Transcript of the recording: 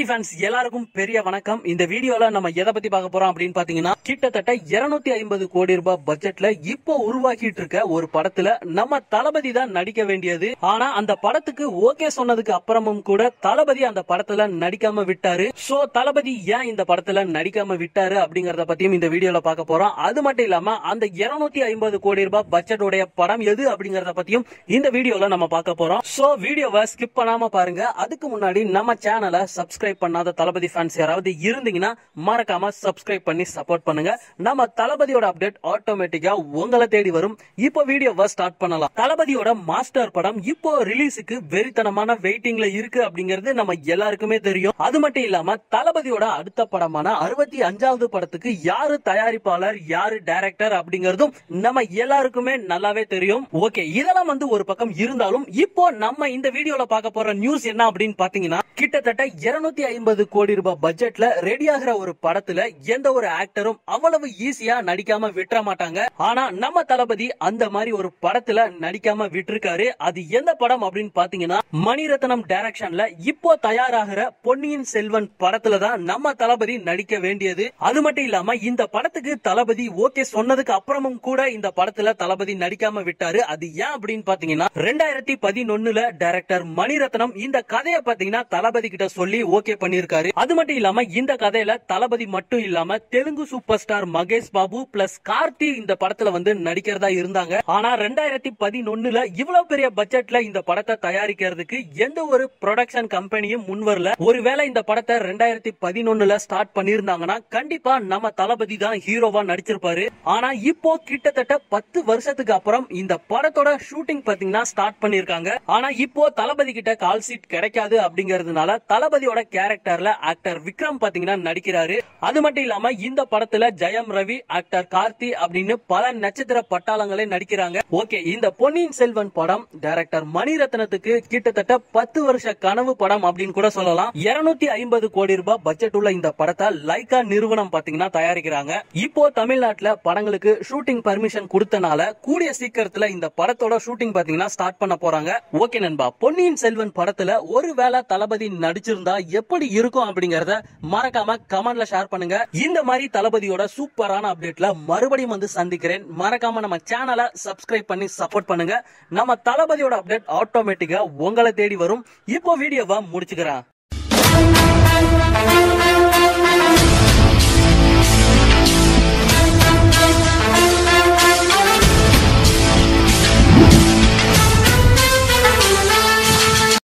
fans எல்லாருக்கும் பெரிய வணக்கம் இந்த வீடியோல நம்ம எதை பத்தி பார்க்க போறோம் அப்படின்னு பாத்தீங்கன்னா கிட்டத்தட்ட 250 ஐம்பது கோடி ரூபாய் பட்ஜெட்ல இப்போ உருவாக்கிட்டு இருக்க ஒரு படத்துல நம்ம தளபதி தான் நடிக்க வேண்டியது ஆனா அந்த படத்துக்கு ஓகே சொன்னதுக்கு அப்புறமும் கூட தளபதி அந்த படத்துல நடிக்காம விட்டாரு சோ தளபதி ஏன் இந்த படத்துல நடிக்காம விட்டாரு அப்படிங்கறத பத்தியும் இந்த வீடியோல பார்க்க போறோம் அது மட்டும் இல்லாம அந்த 250 ஐம்பது கோடி ரூபாய் பட்ஜெட் உடைய படம் எது அப்படிங்கறத பத்தியும் இந்த வீடியோல நம்ம பார்க்க போறோம் சோ வீடியோவை ஸ்கிப் பண்ணாம பாருங்க அதுக்கு முன்னாடி நம்ம சேனலை சப்ஸ்கிரைப் பண்ணாத தளபதி ஃபேன்ஸ் யாராவது இருந்தீங்கன்னா மறக்காம சப்ஸ்கிரைப் பண்ணி சப்போர்ட் பண்ணுங்க நம்ம தளபதியோட அப்டேட் ஆட்டோமேட்டிக்கா உங்களை தேடி வரும் இப்போ வீடியோவை ஸ்டார்ட் பண்ணலாம் தளபதியோட மாஸ்டர் படம் இப்போ ரிலீஸுக்கு வெறித்தனமான வெயிட்டிங்ல இருக்கு அப்படிங்கிறது நம்ம எல்லாருக்குமே தெரியும் அது மட்டும் இல்லாம தளபதியோட அடுத்த படமான அறுபத்தி அஞ்சாவது படத்துக்கு யாரு தயாரிப்பாளர் யாரு டைரக்டர் அப்படிங்கறதும் நம்ம எல்லாருக்குமே நல்லாவே தெரியும் ஓகே இதெல்லாம் வந்து ஒரு பக்கம் இருந்தாலும் இப்போ நம்ம இந்த வீடியோல பார்க்க போற நியூஸ் என்ன அப்படின்னு பாத்தீங்கன்னா கிட்டத்தட்ட 250 ஐம்பது கோடி ரூபாய் பட்ஜெட்ல ரெடி ஆகிற ஒரு படத்துல எந்த ஒரு ஆக்டரும் அவ்வளவு ஈஸியா நடிக்காம விட்டுற மாட்டாங்க ஆனா நம்ம தளபதி அந்த மாதிரி ஒரு படத்துல நடிக்காம விட்டிருக்காரு அது எந்த படம் அப்படின்னு பாத்தீங்கன்னா மணிரத்னம் டைரக்ஷன்ல இப்போ தயாராகிற பொன்னியின் செல்வன் படத்துல தான் நம்ம தளபதி நடிக்க வேண்டியது அது மட்டும் இல்லாம இந்த படத்துக்கு தளபதி ஓகே சொன்னதுக்கு அப்புறமும் கூட இந்த படத்துல தளபதி நடிக்காம விட்டாரு அது ஏன் அப்படின்னு பாத்தீங்கன்னா ரெண்டாயிரத்தி பதினொன்னுல டைரக்டர் மணிரத்னம் இந்த கதையை பாத்தீங்கன்னா தளபதி கிட்ட சொல்லி ஓகே பண்ணிருக்காரு அது மட்டும் இல்லாம இந்த கதையில தளபதி மட்டும் இல்லாம Telugu super star Mahesh Babu plus Karthi இந்த படத்துல வந்து நடிக்கிறதா இருந்தாங்க ஆனா ரெண்டாயிரத்தி பதினொன்னுல இவ்வளவு பெரிய பட்ஜெட்ல இந்த படத்தை தயாரிக்கிறதுக்கு எந்த ஒரு ப்ரொடக்ஷன் கம்பெனியும் முன் வரல ஒருவேளை இந்த படத்தை ரெண்டாயிரத்தி பதினொன்னுல ஸ்டார்ட் பண்ணிருந்தாங்கன்னா கண்டிப்பா நம்ம தளபதி தான் ஹீரோவா நடிச்சிருப்பாரு ஆனா இப்போ கிட்டத்தட்ட பத்து வருஷத்துக்கு அப்புறம் இந்த படத்தோட ஷூட்டிங் பாத்தீங்கன்னா ஸ்டார்ட் பண்ணிருக்காங்க ஆனா இப்போ தளபதி கிட்ட கால் சீட் கிடைக்காது அப்படிங்கறதுனால தளபதியோட கேரக்டர்ல ஆக்டர் விக்ரம் பாத்தீங்கன்னா நடிக்கிறாரு அது மட்டும் இல்லாம இந்த படத்துல ஜெயம் ரவி ஆக்டர் கார்த்தி அப்படின்னு பல நட்சத்திர பட்டாளங்களே நடிக்கிறாங்க ஓகே இந்த பொன்னியின் செல்வன் படம் டைரக்டர் மணிரத்னத்துக்கு கிட்டத்தட்ட பத்து வருஷ கனவு படம் அப்படின்னு கூட சொல்லலாம் 250 ஐம்பது கோடி ரூபாய் பட்ஜெட் உள்ள இந்த படத்தை லைகா நிறுவனம் பாத்தீங்கன்னா தயாரிக்கிறாங்க இப்போ தமிழ்நாட்டுல படங்களுக்கு ஷூட்டிங் பர்மிஷன் கொடுத்தனால கூடிய சீக்கிரத்துல இந்த படத்தோட ஷூட்டிங் பாத்தீங்கன்னா ஸ்டார்ட் பண்ண போறாங்க ஓகே நண்பா பொன்னியின் செல்வன் படத்துல ஒருவேளை தளபதி நடிச்சிருந்தா எப்படி இருக்கும் அப்படிங்கறத மறக்காம கமெண்ட்ல ஷேர் பண்ணுங்க இந்த மாதிரி தளபதியோட சூப்பரான அப்டேட்ல மறுபடியும் வந்து சந்திக்கிறேன் மறக்காம நம்ம சேனலை சப்ஸ்கிரைப் பண்ணி சப்போர்ட் பண்ணுங்க நம்ம தளபதியோட அப்டேட் ஆட்டோமேட்டிக்கா உங்களை தேடி வரும் இப்போ வீடியோவை முடிச்சுக்கிறேன்